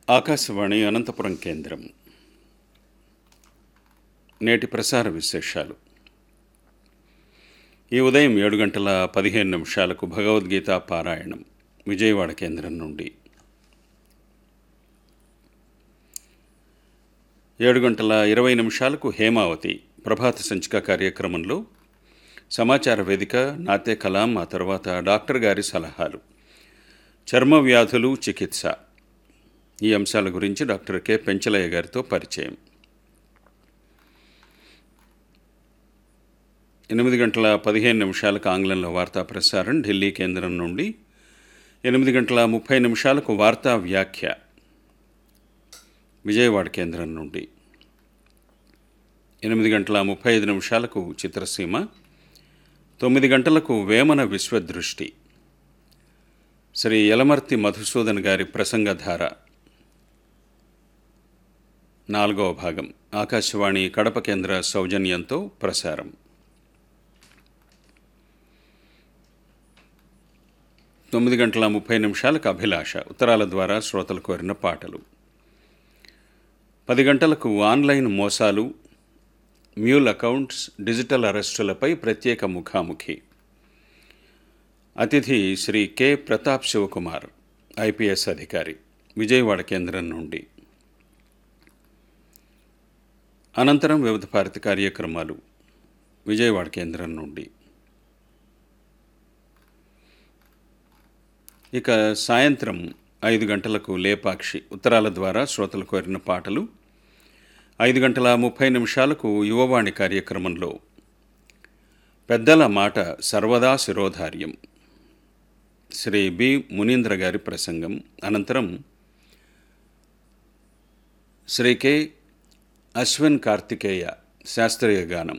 ఆకాశవాణి అనంతపురం కేంద్రం నేటి ప్రసార విశేషాలు ఈ ఉదయం ఏడు గంటల పదిహేను నిమిషాలకు భగవద్గీత పారాయణం విజయవాడ కేంద్రం నుండి ఏడు గంటల ఇరవై నిమిషాలకు హేమావతి ప్రభాత సంచిక కార్యక్రమంలో సమాచార వేదిక నాట్య కలాం ఆ తర్వాత డాక్టర్ గారి సలహాలు చర్మ వ్యాధులు చికిత్స ఈ అంశాల గురించి డాక్టర్ కె పెంచలయ్య గారితో పరిచయం ఎనిమిది గంటల పదిహేను నిమిషాలకు ఆంగ్లంలో వార్తా ప్రసారం ఢిల్లీ కేంద్రం నుండి ఎనిమిది గంటల ముప్పై నిమిషాలకు వార్తా వ్యాఖ్య విజయవాడ కేంద్రం నుండి ఎనిమిది గంటల ముప్పై ఐదు నిమిషాలకు చిత్రసీమ తొమ్మిది గంటలకు వేమన విశ్వదృష్టి శ్రీ యలమర్తి మధుసూదన్ గారి ప్రసంగధార నాలుగవ భాగం ఆకాశవాణి కడప కేంద్ర సౌజన్యంతో ప్రసారం తొమ్మిది గంటల ముప్పై నిమిషాలకు అభిలాష ఉత్తరాల ద్వారా శ్రోతలు కోరిన పాటలు పది గంటలకు ఆన్లైన్ మోసాలు మ్యూల్ అకౌంట్స్ డిజిటల్ అరెస్టులపై ప్రత్యేక ముఖాముఖి అతిథి శ్రీ కె ప్రతాప్ శివకుమార్ ఐపీఎస్ అధికారి విజయవాడ కేంద్రం నుండి అనంతరం వివిధ భారతి కార్యక్రమాలు విజయవాడ కేంద్రం నుండి ఇక సాయంత్రం ఐదు గంటలకు లేపాక్షి ఉత్తరాల ద్వారా శ్రోతలు కోరిన పాటలు ఐదు గంటల ముప్పై నిమిషాలకు యువవాణి కార్యక్రమంలో పెద్దల మాట సర్వదా శిరోధార్యం శ్రీ బి మునీంద్ర గారి ప్రసంగం అనంతరం శ్రీ కె అశ్విన్ కార్తికేయ శాస్త్రీయ గానం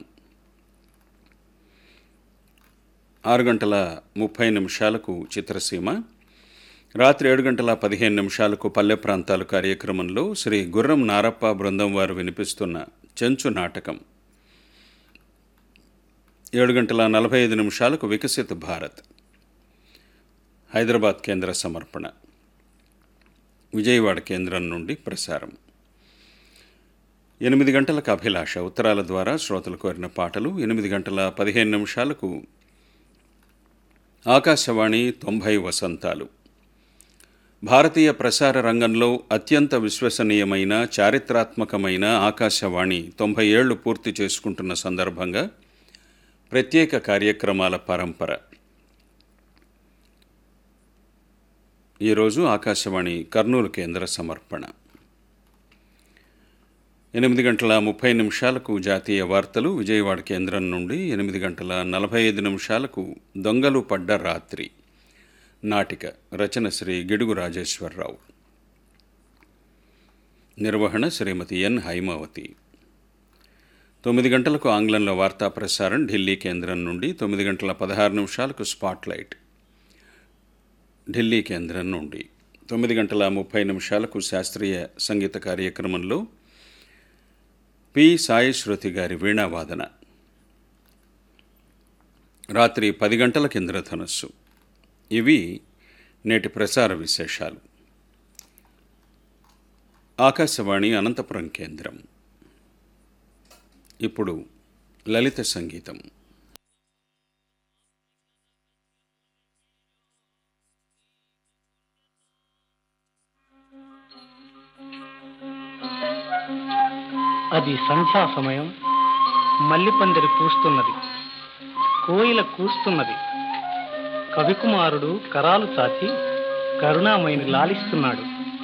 ఆరు గంటల ముప్పై నిమిషాలకు చిత్రసీమ రాత్రి ఏడు గంటల పదిహేను నిమిషాలకు పల్లె ప్రాంతాలు కార్యక్రమంలో శ్రీ గుర్రం నారప్ప బృందం వారు వినిపిస్తున్న చెంచు నాటకం ఏడు గంటల నలభై ఐదు నిమిషాలకు వికసిత్ భారత్ హైదరాబాద్ కేంద్ర సమర్పణ విజయవాడ కేంద్రం నుండి ప్రసారం ఎనిమిది గంటలకు అభిలాష ఉత్తరాల ద్వారా శ్రోతలు కోరిన పాటలు ఎనిమిది గంటల పదిహేను నిమిషాలకు ఆకాశవాణి తొంభై వసంతాలు భారతీయ ప్రసార రంగంలో అత్యంత విశ్వసనీయమైన చారిత్రాత్మకమైన ఆకాశవాణి తొంభై ఏళ్లు పూర్తి చేసుకుంటున్న సందర్భంగా ప్రత్యేక కార్యక్రమాల పరంపర ఈరోజు ఆకాశవాణి కర్నూలు కేంద్ర సమర్పణ ఎనిమిది గంటల ముప్పై నిమిషాలకు జాతీయ వార్తలు విజయవాడ కేంద్రం నుండి ఎనిమిది గంటల నలభై ఐదు నిమిషాలకు దొంగలు పడ్డ రాత్రి నాటిక రచన శ్రీ గిడుగు రాజేశ్వరరావు నిర్వహణ శ్రీమతి ఎన్ హైమావతి తొమ్మిది గంటలకు ఆంగ్లంలో వార్తా ప్రసారం ఢిల్లీ కేంద్రం నుండి తొమ్మిది గంటల పదహారు నిమిషాలకు స్పాట్లైట్ ఢిల్లీ కేంద్రం నుండి తొమ్మిది గంటల ముప్పై నిమిషాలకు శాస్త్రీయ సంగీత కార్యక్రమంలో పి సాయి శృతి గారి వీణావాదన రాత్రి పది గంటలకు ఇంద్రధనస్సు ఇవి నేటి ప్రసార విశేషాలు ఆకాశవాణి అనంతపురం కేంద్రం ఇప్పుడు లలిత సంగీతం అది సంధ్యా సమయం మల్లిపందిరి పూస్తున్నది కోయిల కూస్తున్నది కవికుమారుడు కరాలు చాచి కరుణామయిని లాలిస్తున్నాడు